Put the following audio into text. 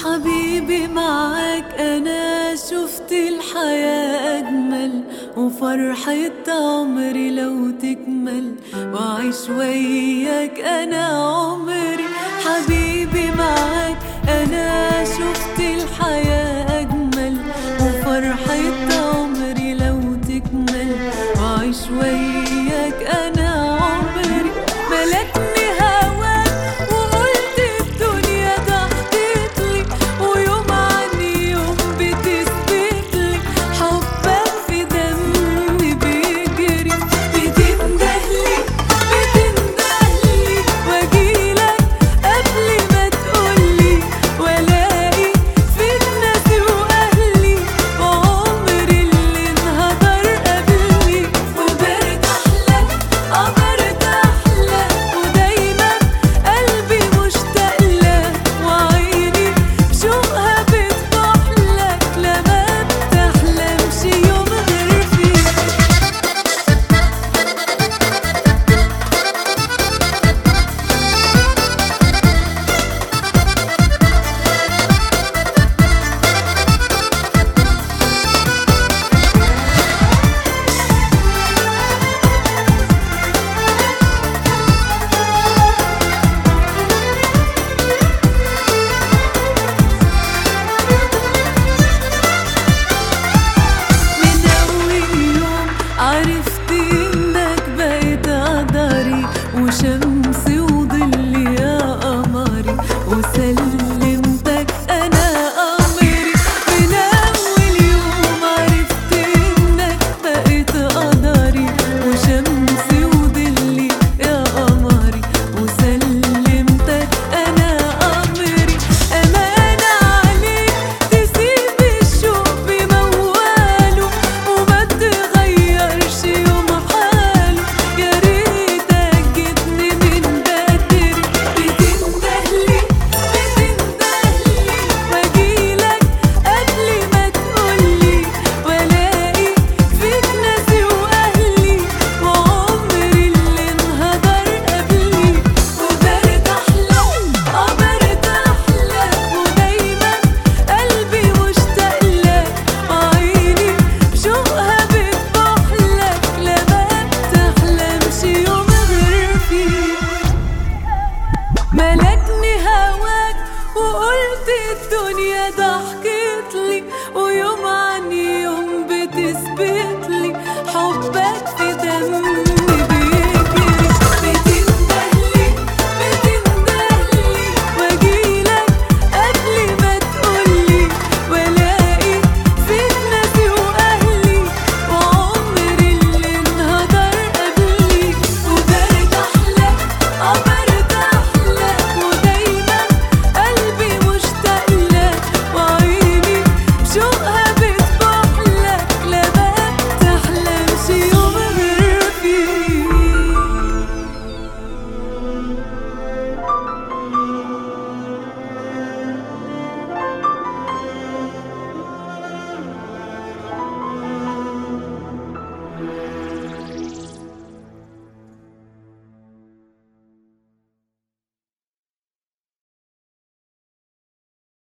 حبيبي معاك انا شفت الحياة اجمل وفرحة عمري لو تكمل واعيش وياك انا عمري حبيبي معاك انا شفت الحياة اجمل وفرحة عمري لو تكمل واعيش وياك انا عمري ملكني هواك وقلت الدنيا ضحكت لي ويوم عن يوم بتثبت لي حبك في دمي بيجري بتندهلي بتندهلي واجيلك قبل ما تقولي والاقي فيك ناسي واهلي وعمري اللي انهدر قبلي وبرتاح لك اه برتاح لك ودايما قلبي مشتاق لك وعيني بشوقها بتبح لك لا ما بتحلمش يوم غير فيك من أول يوم عرفت إنك بقيت قدري وشمسي وظلي يا قمري وسلمتك أنا أمري من أول يوم عرفت إنك بقيت قدري وشمسي وظلي يا قمري وسلمتك أنا أمري أمانة عليك تسيب الشوق بمواله وما تغيرش يوم حاله يا ريتك جيتني من بدري بتندهلي بتندهلي واجيلك قبل ما تقولي والاقي فيك ناسي واهلي وعمري اللي انهدر قبلي وبرتاح لك اه برتاح لك ودايما قلبي مشتاق لك وعيني بشوقها بتبح لك لا ما بتحلمش يوم غير فيك ملكني هواك وقلت الدنيا ضحكت لي ويوم عن يوم بتثبت